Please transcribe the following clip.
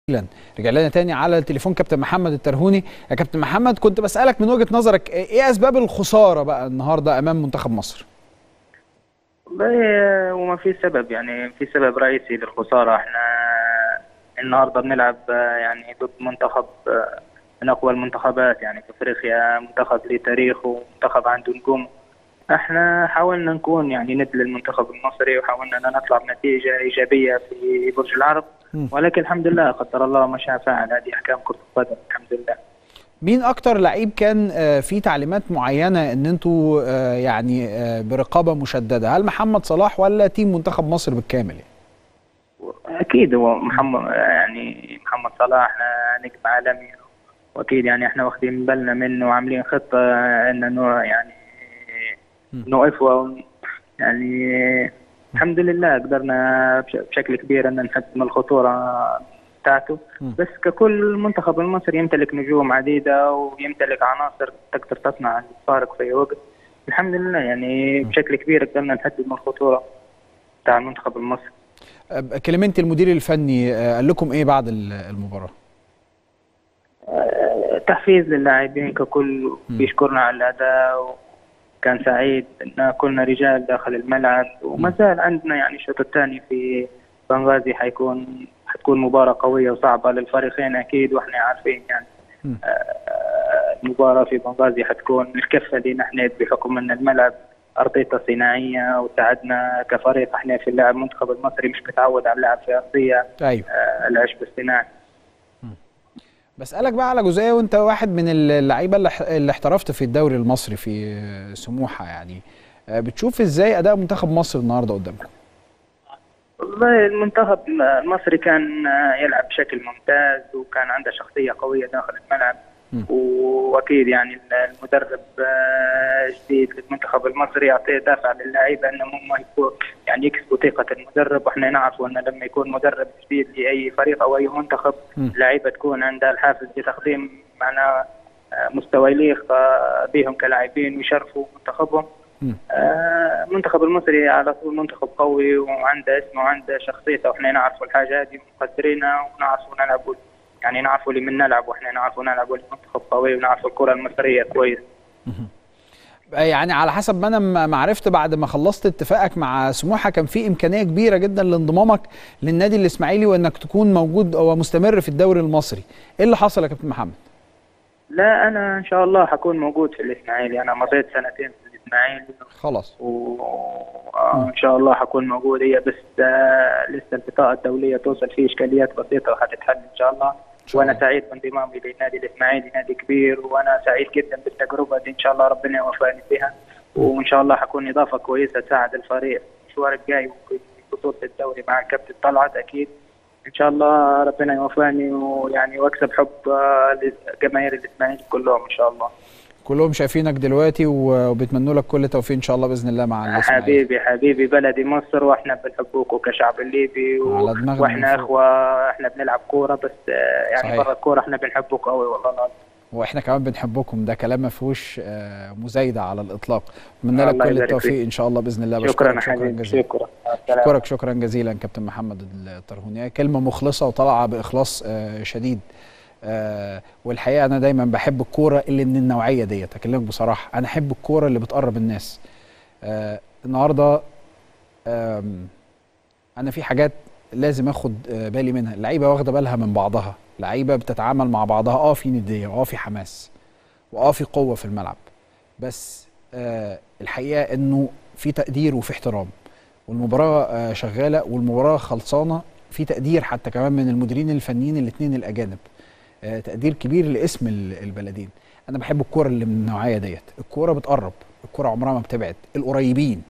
جزيلا رجع لنا تاني على التليفون كابتن محمد الترهوني يا كابتن محمد كنت بسألك من وجهة نظرك ايه اسباب الخسارة بقى النهارده امام منتخب مصر والله وما في سبب يعني في سبب رئيسي للخسارة احنا النهارده بنلعب يعني ضد منتخب من اقوى المنتخبات يعني في افريقيا منتخب ليه تاريخ ومنتخب عنده نجوم احنا حاولنا نكون يعني ند للمنتخب المصري وحاولنا ان نطلع بنتيجه ايجابيه في برج العرب مم. ولكن الحمد لله قدر الله ما شاء فعل هذه احكام كره القدم الحمد لله مين اكتر لعيب كان آه، في تعليمات معينة ان انتوا آه، يعني آه، برقابة مشددة هل محمد صلاح ولا تيم منتخب مصر بالكامل يعني؟ اكيد هو محمد يعني محمد صلاح احنا نجم عالمي واكيد يعني احنا واخدين بالنا منه وعاملين خطه ان نوع يعني نوقفه يعني الحمد لله قدرنا بش- بشكل كبير ان نحسن الخطوره بتاعته مم. بس ككل المنتخب المصري يمتلك نجوم عديدة ويمتلك عناصر تقدر تصنع الفارق في أي وقت الحمد لله يعني بشكل كبير قدرنا نحدد من الخطورة بتاع المنتخب المصري آه، كلمنت المدير الفني آه، قال لكم ايه بعد ال- المباراة آه، تحفيز للاعبين ككل بيشكرنا على الأداء وكان سعيد أن كلنا رجال داخل الملعب وما زال عندنا يعني الشوط الثاني في بنغازي حيكون حتكون مباراة قوية وصعبة للفريقين أكيد وإحنا عارفين يعني مم. آه، المباراة في بنغازي حتكون الكفة لنا احنا بحكم أن الملعب أرضيته صناعية وساعدنا كفريق احنا في اللعب المنتخب المصري مش متعود على اللعب في أرضية ايوه آه، العشب الصناعي بسألك بقى على جزئية وانت واحد من اللعيبة اللي ح- اللي احترفت في الدوري المصري في آه، سموحة يعني آه، بتشوف ازاي اداء منتخب مصر النهارده قدامكم والله المنتخب المصري كان يلعب بشكل ممتاز وكان عنده شخصية قوية داخل الملعب مم. واكيد يعني المدرب آه، جديد للمنتخب المصري يعطيه دافع للاعيبه انهم هم يكون يعني يكسبوا ثقه المدرب واحنا نعرف ان لما يكون مدرب جديد لاي فريق او اي منتخب مم. اللعيبه تكون عندها الحافز لتقديم معنا آه، مستوى يليق آه، بهم كلاعبين ويشرفوا منتخبهم مم. آه، المنتخب المصري على طول منتخب قوي وعنده اسمه وعنده شخصيته واحنا نعرفوا الحاجه هذه ومقدرينها ونعرفوا نلعبوا يعني نعرفوا لمن نلعب واحنا نعرفوا نلعب منتخب قوي ونعرف الكره المصريه كويس يعني على حسب ما انا م- ما عرفت بعد ما خلصت اتفاقك مع سموحه كان في امكانيه كبيره جدا لانضمامك للنادي الاسماعيلي وانك تكون موجود ومستمر في الدوري المصري ايه اللي حصل يا كابتن محمد لا انا ان شاء الله حكون موجود في الاسماعيلي انا مضيت سنتين في الاسماعيلي خلاص وان شاء الله حكون موجود هي بس آه، لسه البطاقه الدوليه توصل فيه اشكاليات بسيطه وحتتحل ان شاء الله شاء وانا الله. سعيد بانضمامي للنادي الاسماعيلي نادي كبير وانا سعيد جدا بالتجربه دي ان شاء الله ربنا يوفقني فيها وان شاء الله حكون اضافه كويسه تساعد الفريق في المشوار الجاي في بطوله الدوري مع الكابتن طلعت اكيد ان شاء الله ربنا يوفقني ويعني واكسب حب آه، جماهير الاسماعيلي كلهم ان شاء الله كلهم شايفينك دلوقتي و- وبيتمنوا لك كل توفيق ان شاء الله باذن الله مع الاسماعيلي حبيبي حبيبي بلدي مصر واحنا بنحبوكوا كشعب الليبي و... على دماغنا واحنا من فوق. اخوه احنا بنلعب كوره بس آه، يعني صحيح. برا الكوره احنا بنحبكم قوي والله العظيم واحنا كمان بنحبكم ده كلام ما فيهوش آه، مزايده على الاطلاق اتمنى لك الله كل يبارك التوفيق فيك. ان شاء الله باذن الله شكرا بشكرك شكرا حبيبي جزيلا شكرا مع السلامة. اشكرك شكرا جزيلا كابتن محمد الطرهوني كلمه مخلصه وطالعه باخلاص آه، شديد آه، والحقيقه انا دايما بحب الكوره اللي من النوعيه ديت اكلمك بصراحه انا احب الكوره اللي بتقرب الناس آه، النهارده آم، انا في حاجات لازم اخد آه، بالي منها اللعيبه واخده بالها من بعضها لعيبه بتتعامل مع بعضها اه في نديه واه في حماس واه في قوه في الملعب بس آه الحقيقه انه في تقدير وفي احترام والمباراه آه شغاله والمباراه خلصانه في تقدير حتى كمان من المديرين الفنيين الاثنين الاجانب آه تقدير كبير لاسم ال- البلدين انا بحب الكوره اللي من النوعيه ديت الكوره بتقرب الكوره عمرها ما بتبعد القريبين